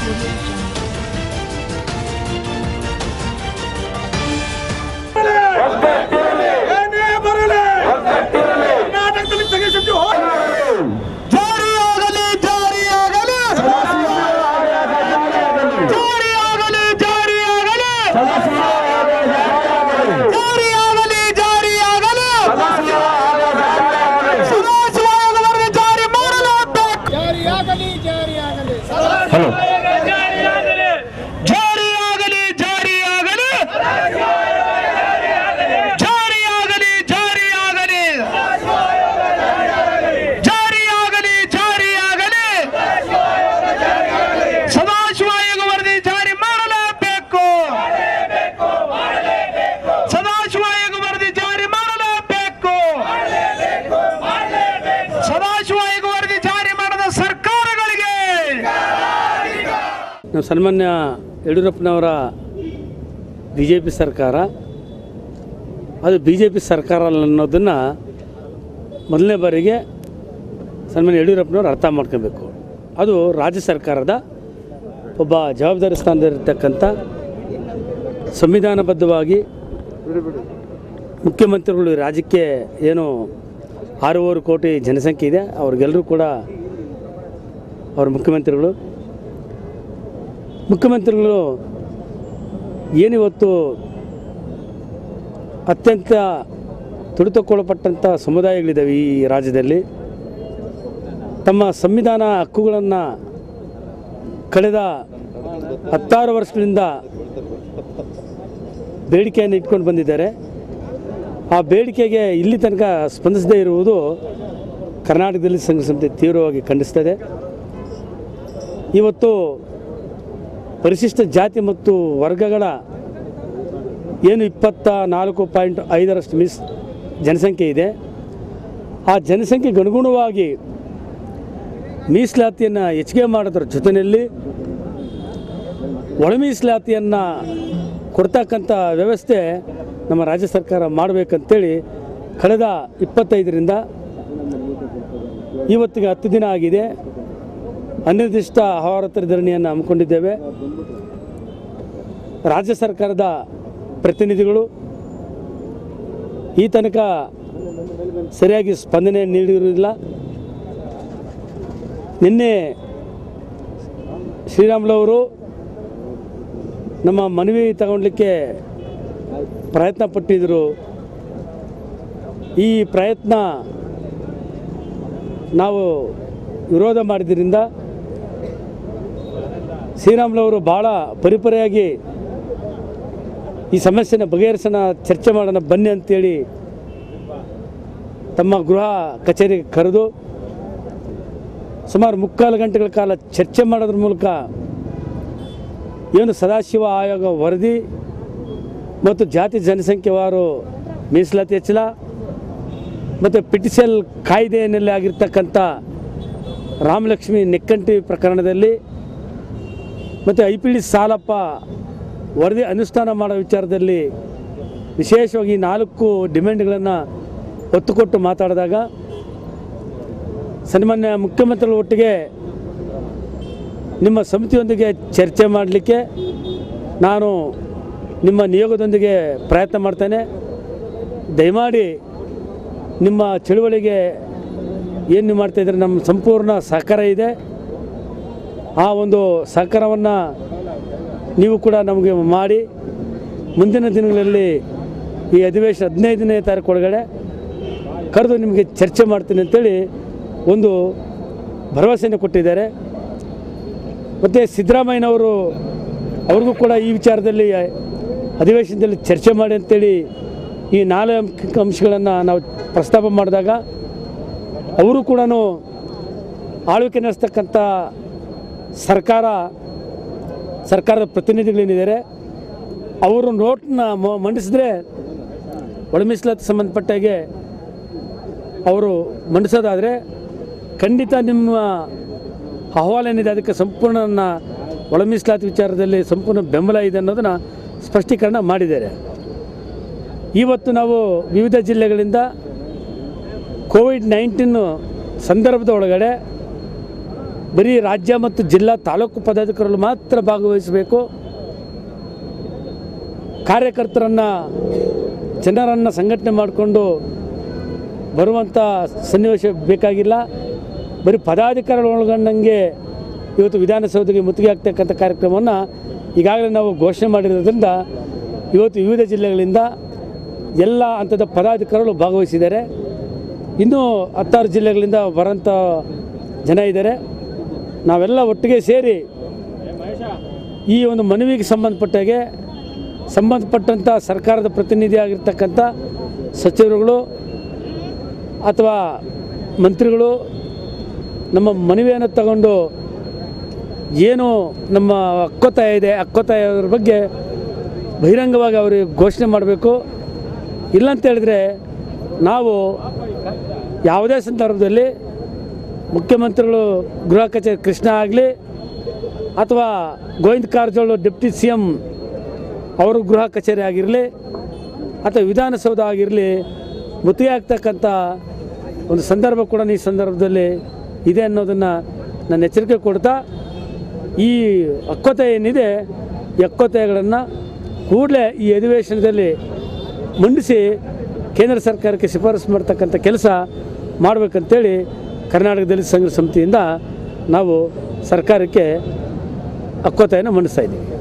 ಏನೇ ಬರಲಿ ಕರ್ನಾಟಕದಲ್ಲಿ ತೆಗೆಸಿದ್ದು ಜಾರಿಯಾಗಲಿ ಜಾರಿಯಾಗಲಿ ಜಾರಿಯಾಗಲಿ ಜಾರಿಯಾಗಲಿ ಜಾರಿಯಾಗಲಿ ಜಾರಿಯಾಗಲಿ ಸದಾಶಿವಾಯದ ವರದಿ ಜಾರಿ ಮಾಡಲೇಬೇಕು ಜಾರಿಯಾಗಲಿ ಜಾರಿಯಾಗಲಿ ಜಾರಿಯಾಗಲಿ ಜಾರಿಯಾಗಲಿ ಜಾರಿಯಾಗಲಿ ಜಾರಿಯಾಗಲಿ ಜಾರಿಯಾಗಲಿ ಜಾರಿಯಾಗಲಿ ಸದಾಶಿವ ಆಯೋಗ ವರದಿ ಜಾರಿ ಮಾಡಲೇಬೇಕು ಸದಾಶಿವ ಆಯೋಗ ವರದಿ ಜಾರಿ ಮಾಡಲೇಬೇಕು ಸದಾಶಿವ ಆಯೋಗ ವರದಿ ಜಾರಿ ಮಾಡದ ಸರ್ಕಾರಗಳಿಗೆ ನಾವು ಸನ್ಮಾನ್ಯ ಯಡಿಯೂರಪ್ಪನವರ ಬಿ ಜೆ ಪಿ ಸರ್ಕಾರ ಅದು ಬಿ ಜೆ ಪಿ ಸರ್ಕಾರ ಅನ್ನೋದನ್ನು ಮೊದಲನೇ ಬಾರಿಗೆ ಸನ್ಮಾನ್ಯ ಯಡಿಯೂರಪ್ಪನವರು ಅರ್ಥ ಮಾಡ್ಕೋಬೇಕು ಅದು ರಾಜ್ಯ ಸರ್ಕಾರದ ಒಬ್ಬ ಜವಾಬ್ದಾರಿ ಸ್ಥಾನದಲ್ಲಿರ್ತಕ್ಕಂಥ ಸಂವಿಧಾನಬದ್ಧವಾಗಿ ಮುಖ್ಯಮಂತ್ರಿಗಳು ಈ ರಾಜ್ಯಕ್ಕೆ ಏನು ಆರೂವರೆ ಕೋಟಿ ಜನಸಂಖ್ಯೆ ಇದೆ ಅವ್ರಿಗೆಲ್ಲರೂ ಕೂಡ ಅವ್ರ ಮುಖ್ಯಮಂತ್ರಿಗಳು ಮುಖ್ಯಮಂತ್ರಿಗಳು ಏನಿವತ್ತು ಅತ್ಯಂತ ತುಳಿತಕ್ಕೊಳಪಟ್ಟಂಥ ಸಮುದಾಯಗಳಿದ್ದಾವೆ ಈ ರಾಜ್ಯದಲ್ಲಿ ತಮ್ಮ ಸಂವಿಧಾನ ಹಕ್ಕುಗಳನ್ನು ಕಳೆದ ಹತ್ತಾರು ವರ್ಷಗಳಿಂದ ಬೇಡಿಕೆಯನ್ನು ಇಟ್ಕೊಂಡು ಬಂದಿದ್ದಾರೆ ಆ ಬೇಡಿಕೆಗೆ ಇಲ್ಲಿ ತನಕ ಸ್ಪಂದಿಸದೇ ಇರುವುದು ಕರ್ನಾಟಕದಲ್ಲಿ ಸಂಘ ಸಂಸ್ಥೆ ತೀವ್ರವಾಗಿ ಖಂಡಿಸ್ತದೆ ಇವತ್ತು ಪರಿಶಿಷ್ಟ ಜಾತಿ ಮತ್ತು ವರ್ಗಗಳ ಏನು ಇಪ್ಪತ್ತ ನಾಲ್ಕು ಪಾಯಿಂಟ್ ಐದರಷ್ಟು ಮಿಸ್ ಜನಸಂಖ್ಯೆ ಇದೆ ಆ ಜನಸಂಖ್ಯೆಗೆ ಅನುಗುಣವಾಗಿ ಮೀಸಲಾತಿಯನ್ನು ಹೆಚ್ಚಿಗೆ ಮಾಡೋದ್ರ ಜೊತೆಯಲ್ಲಿ ಒಳ ಮೀಸಲಾತಿಯನ್ನು ಕೊಡ್ತಕ್ಕಂಥ ವ್ಯವಸ್ಥೆ ನಮ್ಮ ರಾಜ್ಯ ಸರ್ಕಾರ ಮಾಡಬೇಕಂತೇಳಿ ಕಳೆದ ಇಪ್ಪತ್ತೈದರಿಂದ ಇವತ್ತಿಗೆ ಹತ್ತು ದಿನ ಆಗಿದೆ ಅನಿರ್ದಿಷ್ಟ ಅಹೋರಾತ್ರ ಧರಣಿಯನ್ನು ಹಮ್ಮಿಕೊಂಡಿದ್ದೇವೆ ರಾಜ್ಯ ಸರ್ಕಾರದ ಪ್ರತಿನಿಧಿಗಳು ಈ ತನಕ ಸರಿಯಾಗಿ ಸ್ಪಂದನೆ ನೀಡಿರುವುದಿಲ್ಲ ನಿನ್ನೆ ಶ್ರೀರಾಮುಲವರು ನಮ್ಮ ಮನವಿ ತಗೊಳ್ಲಿಕ್ಕೆ ಪ್ರಯತ್ನ ಪಟ್ಟಿದ್ದರು ಈ ಪ್ರಯತ್ನ ನಾವು ವಿರೋಧ ಮಾಡಿದ್ರಿಂದ ಶ್ರೀರಾಮುಲವರು ಭಾಳ ಪರಿಪರಿಯಾಗಿ ಈ ಸಮಸ್ಯೆನ ಬಗೆಹರಿಸೋಣ ಚರ್ಚೆ ಮಾಡೋಣ ಬನ್ನಿ ಅಂತೇಳಿ ತಮ್ಮ ಗೃಹ ಕಚೇರಿಗೆ ಕರೆದು ಸುಮಾರು ಮುಕ್ಕಾಲು ಗಂಟೆಗಳ ಕಾಲ ಚರ್ಚೆ ಮಾಡೋದ್ರ ಮೂಲಕ ಏನು ಸದಾಶಿವ ಆಯೋಗ ವರದಿ ಮತ್ತು ಜಾತಿ ಜನಸಂಖ್ಯೆವಾರು ಮೀಸಲಾತಿ ಹೆಚ್ಚಳ ಮತ್ತು ಪಿಟಿಸೆಲ್ ಕಾಯ್ದೆಯಲ್ಲಿ ಆಗಿರ್ತಕ್ಕಂಥ ರಾಮಲಕ್ಷ್ಮಿ ನೆಕ್ಕಂಟಿ ಪ್ರಕರಣದಲ್ಲಿ ಮತ್ತು ಐ ಪಿ ಡಿ ಸಾಲಪ್ಪ ವರದಿ ಅನುಷ್ಠಾನ ಮಾಡೋ ವಿಚಾರದಲ್ಲಿ ವಿಶೇಷವಾಗಿ ಈ ನಾಲ್ಕು ಡಿಮ್ಯಾಂಡ್ಗಳನ್ನು ಒತ್ತು ಕೊಟ್ಟು ಮಾತಾಡಿದಾಗ ಸನ್ಮಾನ್ಯ ಮುಖ್ಯಮಂತ್ರಿಗಳ ಒಟ್ಟಿಗೆ ನಿಮ್ಮ ಸಮಿತಿಯೊಂದಿಗೆ ಚರ್ಚೆ ಮಾಡಲಿಕ್ಕೆ ನಾನು ನಿಮ್ಮ ನಿಯೋಗದೊಂದಿಗೆ ಪ್ರಯತ್ನ ಮಾಡ್ತೇನೆ ದಯಮಾಡಿ ನಿಮ್ಮ ಚಳುವಳಿಗೆ ಏನು ನೀವು ಮಾಡ್ತಾಯಿದ್ರೆ ನಮ್ಮ ಸಂಪೂರ್ಣ ಸಹಕಾರ ಇದೆ ಆ ಒಂದು ಸಹಕಾರವನ್ನು ನೀವು ಕೂಡ ನಮಗೆ ಮಾಡಿ ಮುಂದಿನ ದಿನಗಳಲ್ಲಿ ಈ ಅಧಿವೇಶನ ಹದಿನೈದನೇ ತಾರೀಕು ಒಳಗಡೆ ಕರೆದು ನಿಮಗೆ ಚರ್ಚೆ ಮಾಡ್ತೀನಿ ಅಂತೇಳಿ ಒಂದು ಭರವಸೆಯನ್ನು ಕೊಟ್ಟಿದ್ದಾರೆ ಮತ್ತು ಸಿದ್ದರಾಮಯ್ಯನವರು ಅವ್ರಿಗೂ ಕೂಡ ಈ ವಿಚಾರದಲ್ಲಿ ಅಧಿವೇಶನದಲ್ಲಿ ಚರ್ಚೆ ಮಾಡಿ ಅಂತೇಳಿ ಈ ನಾಲ್ಕು ಅಂಶಗಳನ್ನು ನಾವು ಪ್ರಸ್ತಾಪ ಮಾಡಿದಾಗ ಅವರು ಕೂಡ ಆಳ್ವಿಕೆ ನಡೆಸ್ತಕ್ಕಂಥ ಸರ್ಕಾರ ಸರ್ಕಾರದ ಪ್ರತಿನಿಧಿಗಳೇನಿದ್ದಾರೆ ಅವರು ನೋಟ್ನ ಮ- ಮಂಡಿಸಿದ್ರೆ ಒಳ ಮೀಸಲಾತಿ ಸಂಬಂಧಪಟ್ಟಾಗೆ ಅವರು ಮಂಡಿಸೋದಾದರೆ ಖಂಡಿತ ನಿಮ್ಮ ಅಹವಾಲು ಏನಿದೆ ಅದಕ್ಕೆ ಸಂಪೂರ್ಣ ನನ್ನ ಒಳ ಮೀಸಲಾತಿ ವಿಚಾರದಲ್ಲಿ ಸಂಪೂರ್ಣ ಬೆಂಬಲ ಇದೆ ಅನ್ನೋದನ್ನು ಸ್ಪಷ್ಟೀಕರಣ ಮಾಡಿದ್ದಾರೆ ಇವತ್ತು ನಾವು ವಿವಿಧ ಜಿಲ್ಲೆಗಳಿಂದ ಕೋವಿಡ್ ನೈನ್ಟೀನ್ ಸಂದರ್ಭದ ಒಳಗಡೆ ಬರೀ ರಾಜ್ಯ ಮತ್ತು ಜಿಲ್ಲಾ ತಾಲೂಕು ಪದಾಧಿಕಾರಿಗಳು ಮಾತ್ರ ಭಾಗವಹಿಸಬೇಕು ಕಾರ್ಯಕರ್ತರನ್ನು ಜನರನ್ನು ಸಂಘಟನೆ ಮಾಡಿಕೊಂಡು ಬರುವಂಥ ಸನ್ನಿವೇಶ ಬೇಕಾಗಿಲ್ಲ ಬರೀ ಪದಾಧಿಕಾರಿಗಳು ಒಳಗೊಂಡಂಗೆ ಇವತ್ತು ವಿಧಾನಸೌಧಕ್ಕೆ ಮುತ್ತಿಗೆ ಆಗ್ತಕ್ಕಂಥ ಕಾರ್ಯಕ್ರಮವನ್ನು ಈಗಾಗಲೇ ನಾವು ಘೋಷಣೆ ಮಾಡಿರೋದ್ರಿಂದ ಇವತ್ತು ವಿವಿಧ ಜಿಲ್ಲೆಗಳಿಂದ ಎಲ್ಲ ಹಂತದ ಪದಾಧಿಕಾರಿಗಳು ಭಾಗವಹಿಸಿದ್ದಾರೆ ಇನ್ನೂ ಹತ್ತಾರು ಜಿಲ್ಲೆಗಳಿಂದ ಬರೋಂಥ ಜನ ಇದ್ದಾರೆ ನಾವೆಲ್ಲ ಒಟ್ಟಿಗೆ ಸೇರಿ ಈ ಒಂದು ಮನವಿಗೆ ಸಂಬಂಧಪಟ್ಟಾಗೆ ಸಂಬಂಧಪಟ್ಟಂಥ ಸರ್ಕಾರದ ಪ್ರತಿನಿಧಿ ಆಗಿರ್ತಕ್ಕಂಥ ಸಚಿವರುಗಳು ಅಥವಾ ಮಂತ್ರಿಗಳು ನಮ್ಮ ಮನವಿಯನ್ನು ತಗೊಂಡು ಏನು ನಮ್ಮ ಹಕ್ಕೊತ್ತಾಯ ಇದೆ ಹಕ್ಕೊತ್ತಾಯದ ಬಗ್ಗೆ ಬಹಿರಂಗವಾಗಿ ಅವರಿಗೆ ಘೋಷಣೆ ಮಾಡಬೇಕು ಇಲ್ಲಂತ ಹೇಳಿದ್ರೆ ನಾವು ಯಾವುದೇ ಸಂದರ್ಭದಲ್ಲಿ ಮುಖ್ಯಮಂತ್ರಿಗಳು ಗೃಹ ಕಚೇರಿ ಕೃಷ್ಣ ಆಗಲಿ ಅಥವಾ Govind Karjol deputy C M ಅವರು ಗೃಹ ಕಚೇರಿ ಆಗಿರಲಿ ಅಥವಾ ವಿಧಾನಸೌಧ ಆಗಿರಲಿ ಮುತ್ತಿಗೆ ಆಗ್ತಕ್ಕಂಥ ಒಂದು ಸಂದರ್ಭ ಕೂಡ ಈ ಸಂದರ್ಭದಲ್ಲಿ ಇದೆ ಅನ್ನೋದನ್ನು ನಾನು ಎಚ್ಚರಿಕೆ ಕೊಡ್ತಾ ಈ ಹಕ್ಕೊತ್ತಾಯ ಏನಿದೆ ಈ ಹಕ್ಕೊತ್ತಾಯಗಳನ್ನು ಕೂಡಲೇ ಈ ಅಧಿವೇಶನದಲ್ಲಿ ಮಂಡಿಸಿ ಕೇಂದ್ರ ಸರ್ಕಾರಕ್ಕೆ ಶಿಫಾರಸು ಮಾಡ್ತಕ್ಕಂಥ ಕೆಲಸ ಮಾಡಬೇಕಂತೇಳಿ ಕರ್ನಾಟಕ ದಲಿತ ಸಂಘ ಸಮಿತಿಯಿಂದ ನಾವು ಸರ್ಕಾರಕ್ಕೆ ಹಕ್ಕೊತ್ತಾಯನ ಮಂಡಿಸ್ತಾ ಇದ್ದೀವಿ